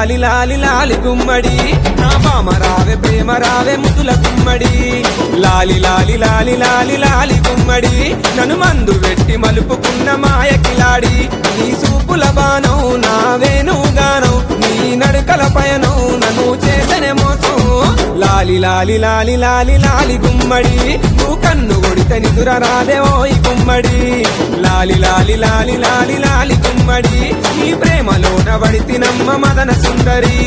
లాలి లాలి లాలి గుమ్మడి నా బామ రావే ప్రేమ రావే ముదుల గుమ్మడి లాలి లాలి లాలి లాలి లాలి గుమ్మడి నన్ను మందు పెట్టి మలుపుకున్న మాయ కిలాడి నీ సూపుల బాణం నా వేణుగానం నీ నడుకల పయనం నన్ను చేసనే మోసం లాలి లాలి లాలి లాలి లాలి గుమ్మడి నువ్వు కన్ను కొడితే నిదుర రాదే ఓయ్ గుమ్మడి లాలి లాలి లాలి లాలి లాలి గుమ్మడి నీ ప్రేమలోన పడితి నమ్మ మదన సుందరి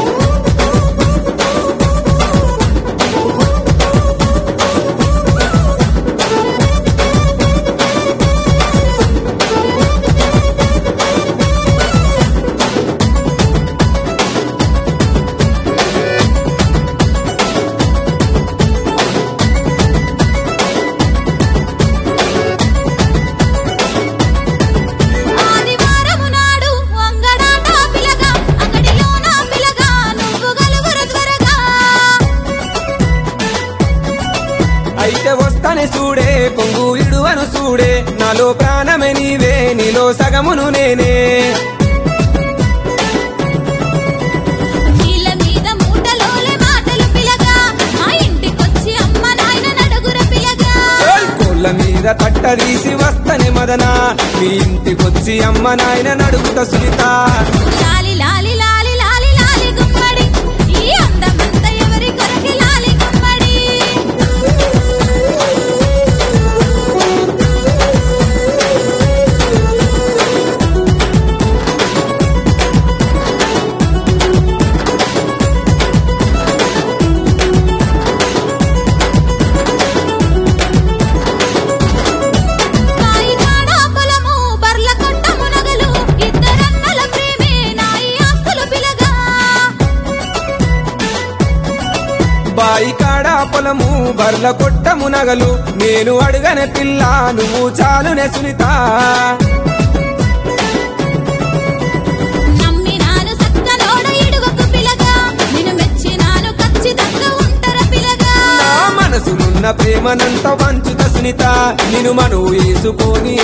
ఆదివారము నాడు అంగడాట పిలగా అంగడిలోన పిలగా నువ్వు గలుగురు త్వరగా అయితే వస్తానే చూడే పొంగు ఇడువను చూడే నాలో ప్రాణమే నీవే నీలో సగమును నేనే నీళ్ళ మీద మూటలోలే మాటలు పిలగా మా ఇంటికొచ్చి అమ్మ నాయన నడుగుర పిలగా చల్ కోళ్ళ మీద తట్టదీసి వస్తనే మదన మీ ఇంటికొచ్చి అమ్మ నాయన నడుగుత సునీత లాలి లాలి లాలి లాలి లాలి గుమ్మడి ఈ అందమంత ఎవరి కొరకి లాలి గుమ్మడి కాయినాడ పొలము బర్ల కొట్టము నగలు ఇద్దరన్నల ప్రేమే నాయి ఆస్తులు పిలగా బాయి కాడ పొలము బర్ల కొట్టము నగలు నేను అడుగనే పిల్ల నువ్వు చాలునే సునీత నమ్మినాను సక్కనోడ ఇడువకు పిలగా నిన్ను మెచ్చినాను ఖచ్చితంగా ఉంటర పిలగా నా మనసునున్న ప్రేమనంత వంచుత సునీత నిన్ను మను వేసుకొని